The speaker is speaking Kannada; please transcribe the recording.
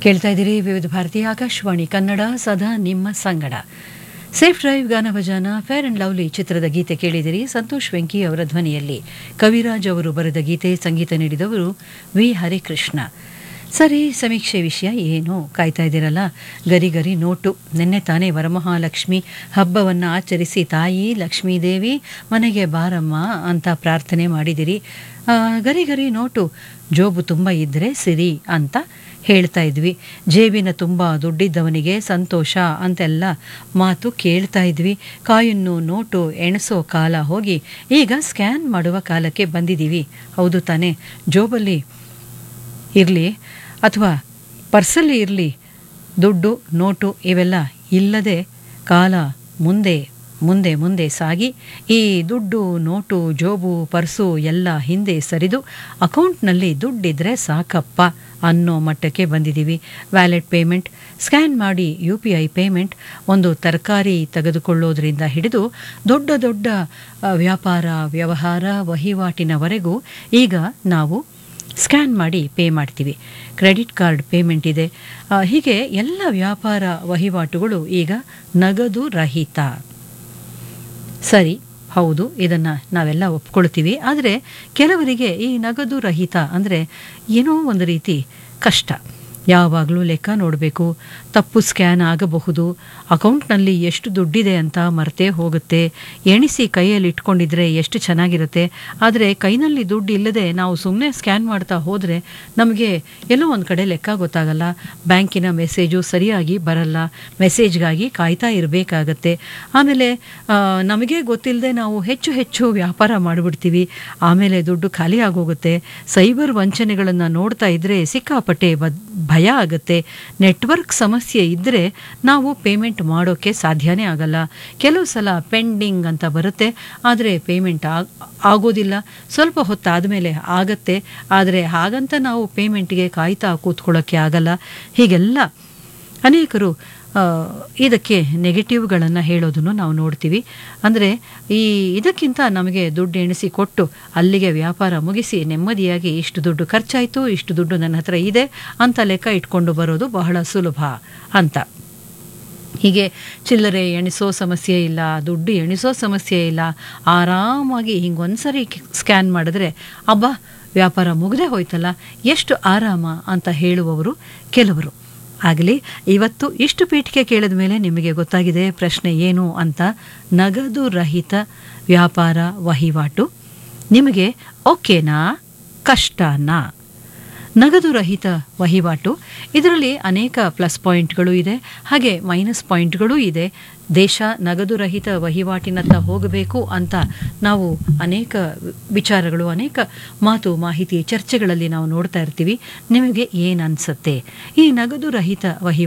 ಕೇಳ್ತಾ ಇದ್ದೀರಿ ವಿವಿಧ ಭಾರತಿ ಆಕಾಶವಾಣಿ ಕನ್ನಡ ಸದಾ ನಿಮ್ಮ ಸಂಗಡ ಸೇಫ್ ಡ್ರೈವ್ ಗಾನ ಭಜಾನ ಫೇರ್ ಅಂಡ್ ಲವ್ಲಿ ಚಿತ್ರದ ಗೀತೆ ಕೇಳಿದಿರಿ ಸಂತೋಷ್ ವೆಂಕಿ ಅವರ ಧ್ವನಿಯಲ್ಲಿ ಕವಿರಾಜ್ ಅವರು ಬರೆದ ಗೀತೆ ಸಂಗೀತ ನೀಡಿದವರು ವಿ ಹರಿಕೃಷ್ಣ ಸರಿ ಸಮೀಕ್ಷೆ ವಿಷಯ ಏನು ಕಾಯ್ತಾ ಇದ್ದೀರಲ್ಲ ಗರಿ ಗರಿ ನೋಟು ನಿನ್ನೆ ತಾನೇ ವರಮಹಾಲಕ್ಷ್ಮಿ ಹಬ್ಬವನ್ನು ಆಚರಿಸಿ ತಾಯಿ ಲಕ್ಷ್ಮೀದೇವಿ ಮನೆಗೆ ಬಾರಮ್ಮ ಅಂತ ಪ್ರಾರ್ಥನೆ ಮಾಡಿದಿರಿ ಆ, ಗರಿ ಗರಿ ನೋಟು ಜೋಬು ತುಂಬ ಇದ್ದರೆ ಸಿರಿ ಅಂತ ಹೇಳ್ತಾ ಇದ್ವಿ ಜೇಬಿನ ತುಂಬ ದುಡ್ಡಿದ್ದವನಿಗೆ ಸಂತೋಷ ಅಂತೆಲ್ಲ ಮಾತು ಕೇಳ್ತಾ ಇದ್ವಿ ಕಾಯನ್ನು ನೋಟು ಎಣಿಸೋ ಕಾಲ ಹೋಗಿ ಈಗ ಸ್ಕ್ಯಾನ್ ಮಾಡುವ ಕಾಲಕ್ಕೆ ಬಂದಿದ್ದೀವಿ ಹೌದು ತಾನೇ ಜೋಬಲ್ಲಿ ಇರಲಿ ಅಥವಾ ಪರ್ಸಲ್ಲಿ ಇರಲಿ ದುಡ್ಡು ನೋಟು ಇವೆಲ್ಲ ಇಲ್ಲದೆ ಕಾಲ ಮುಂದೆ ಮುಂದೆ ಮುಂದೆ ಸಾಗಿ ಈ ದುಡ್ಡು ನೋಟು ಜೋಬು ಪರ್ಸು ಎಲ್ಲ ಹಿಂದೆ ಸರಿದು ಅಕೌಂಟ್ನಲ್ಲಿ ದುಡ್ಡಿದ್ರೆ ಸಾಕಪ್ಪ ಅನ್ನೋ ಮಟ್ಟಕ್ಕೆ ಬಂದಿದ್ದೀವಿ ವ್ಯಾಲೆಟ್ ಪೇಮೆಂಟ್ ಸ್ಕ್ಯಾನ್ ಮಾಡಿ ಯು ಪಿ ಐ ಪೇಮೆಂಟ್ ಒಂದು ತರಕಾರಿ ತೆಗೆದುಕೊಳ್ಳೋದ್ರಿಂದ ಹಿಡಿದು ದೊಡ್ಡ ದೊಡ್ಡ ಆ, ವ್ಯಾಪಾರ ವ್ಯವಹಾರ ವಹಿವಾಟಿನವರೆಗೂ ಈಗ ನಾವು ಸ್ಕ್ಯಾನ್ ಮಾಡಿ ಪೇ ಮಾಡ್ತೀವಿ ಕ್ರೆಡಿಟ್ ಕಾರ್ಡ್ ಪೇಮೆಂಟ್ ಇದೆ ಆ, ಹೀಗೆ ಎಲ್ಲ ವ್ಯಾಪಾರ ವಹಿವಾಟುಗಳು ಈಗ ನಗದು ರಹಿತ ಸರಿ ಹೌದು ಇದನ್ನು ನಾವೆಲ್ಲ ಒಪ್ಕೊಳ್ತೀವಿ ಆದರೆ ಕೆಲವರಿಗೆ ಈ ನಗದು ರಹಿತ ಅಂದರೆ ಏನೋ ಒಂದು ರೀತಿ ಕಷ್ಟ ಯಾವಾಗಲೂ ಲೆಕ್ಕ ನೋಡಬೇಕು ತಪ್ಪು ಸ್ಕ್ಯಾನ್ ಆಗಬಹುದು ಅಕೌಂಟ್ನಲ್ಲಿ ಎಷ್ಟು ದುಡ್ಡಿದೆ ಅಂತ ಮರ್ತೇ ಹೋಗುತ್ತೆ ಎಣಿಸಿ ಕೈಯಲ್ಲಿ ಇಟ್ಕೊಂಡಿದ್ರೆ ಎಷ್ಟು ಚೆನ್ನಾಗಿರುತ್ತೆ ಆದರೆ ಕೈನಲ್ಲಿ ದುಡ್ಡು ಇಲ್ಲದೆ ನಾವು ಸುಮ್ಮನೆ ಸ್ಕ್ಯಾನ್ ಮಾಡ್ತಾ ಹೋದರೆ ನಮಗೆ ಎಲ್ಲೋ ಒಂದು ಕಡೆ ಲೆಕ್ಕ ಗೊತ್ತಾಗಲ್ಲ ಬ್ಯಾಂಕಿನ ಮೆಸೇಜು ಸರಿಯಾಗಿ ಬರಲ್ಲ ಮೆಸೇಜ್ಗಾಗಿ ಕಾಯ್ತಾ ಇರಬೇಕಾಗತ್ತೆ ಆಮೇಲೆ ಆ, ನಮಗೆ ಗೊತ್ತಿಲ್ಲದೆ ನಾವು ಹೆಚ್ಚು ಹೆಚ್ಚು ವ್ಯಾಪಾರ ಮಾಡಿಬಿಡ್ತೀವಿ ಆಮೇಲೆ ದುಡ್ಡು ಖಾಲಿ ಆಗೋಗುತ್ತೆ ಸೈಬರ್ ವಂಚನೆಗಳನ್ನು ನೋಡ್ತಾ ಇದ್ದರೆ ಸಿಕ್ಕಾಪಟ್ಟೆ ಬದ್ ಭಯ ಆಗುತ್ತೆ ನೆಟ್ವರ್ಕ್ ಸಮಸ್ಯೆ ಇದ್ದರೆ ನಾವು ಪೇಮೆಂಟ್ ಮಾಡೋಕ್ಕೆ ಸಾಧ್ಯನೇ ಆಗಲ್ಲ ಕೆಲವು ಸಲ ಪೆಂಡಿಂಗ್ ಅಂತ ಬರುತ್ತೆ ಆದರೆ ಪೇಮೆಂಟ್ ಆಗ್ ಆಗೋದಿಲ್ಲ ಸ್ವಲ್ಪ ಹೊತ್ತಾದ ಮೇಲೆ ಆಗತ್ತೆ ಆದರೆ ಹಾಗಂತ ನಾವು ಪೇಮೆಂಟ್ಗೆ ಕಾಯ್ತಾ ಕೂತ್ಕೊಳ್ಳೋಕ್ಕೆ ಆಗಲ್ಲ ಹೀಗೆಲ್ಲ ಅನೇಕರು ಆ, ಇದಕ್ಕೆ ನೆಗೆಟಿವ್ಗಳನ್ನು ಹೇಳೋದನ್ನು ನಾವು ನೋಡ್ತೀವಿ ಅಂದರೆ ಈ ಇದಕ್ಕಿಂತ ನಮಗೆ ದುಡ್ಡು ಎಣಿಸಿ ಕೊಟ್ಟು ಅಲ್ಲಿಗೆ ವ್ಯಾಪಾರ ಮುಗಿಸಿ ನೆಮ್ಮದಿಯಾಗಿ ಇಷ್ಟು ದುಡ್ಡು ಖರ್ಚಾಯಿತು ಇಷ್ಟು ದುಡ್ಡು ನನ್ನ ಹತ್ರ ಇದೆ ಅಂತ ಲೆಕ್ಕ ಇಟ್ಕೊಂಡು ಬರೋದು ಬಹಳ ಸುಲಭ ಅಂತ ಹೀಗೆ ಚಿಲ್ಲರೆ ಎಣಿಸೋ ಸಮಸ್ಯೆ ಇಲ್ಲ ದುಡ್ಡು ಎಣಿಸೋ ಸಮಸ್ಯೆ ಇಲ್ಲ ಆರಾಮಾಗಿ ಹಿಂಗೊಂದ್ಸರಿ ಸ್ಕ್ಯಾನ್ ಮಾಡಿದ್ರೆ ಅಬ್ಬಾ ವ್ಯಾಪಾರ ಮುಗದೆ ಹೋಯ್ತಲ್ಲ ಎಷ್ಟು ಆರಾಮ ಅಂತ ಹೇಳುವವರು ಕೆಲವರು ಆಗಲಿ ಇವತ್ತು ಇಷ್ಟು ಪೀಠಿಕೆ ಕೇಳಿದ ಮೇಲೆ ನಿಮಗೆ ಗೊತ್ತಾಗಿದೆ ಪ್ರಶ್ನೆ ಏನು ಅಂತ ನಗದು ರಹಿತ ವ್ಯಾಪಾರ ವಹಿವಾಟು ನಿಮಗೆ ಓಕೆನಾ ಕಷ್ಟನಾ ನಗದು ರಹಿತ ವಹಿವಾಟು ಇದರಲ್ಲಿ ಅನೇಕ ಪ್ಲಸ್ ಪಾಯಿಂಟ್ಗಳು ಇದೆ ಹಾಗೆ ಮೈನಸ್ ಪಾಯಿಂಟ್ಗಳೂ ಇದೆ ದೇಶ ನಗದು ರಹಿತ ವಹಿವಾಟಿನತ್ತ ಹೋಗಬೇಕು ಅಂತ ನಾವು ಅನೇಕ ವಿಚಾರಗಳು ಅನೇಕ ಮಾತು ಮಾಹಿತಿ ಚರ್ಚೆಗಳಲ್ಲಿ ನಾವು ನೋಡ್ತಾ ಇರ್ತೀವಿ ನಿಮಗೆ ಏನು ಅನಿಸುತ್ತೆ ಈ ನಗದು ರಹಿತ ವಹಿವಾಟು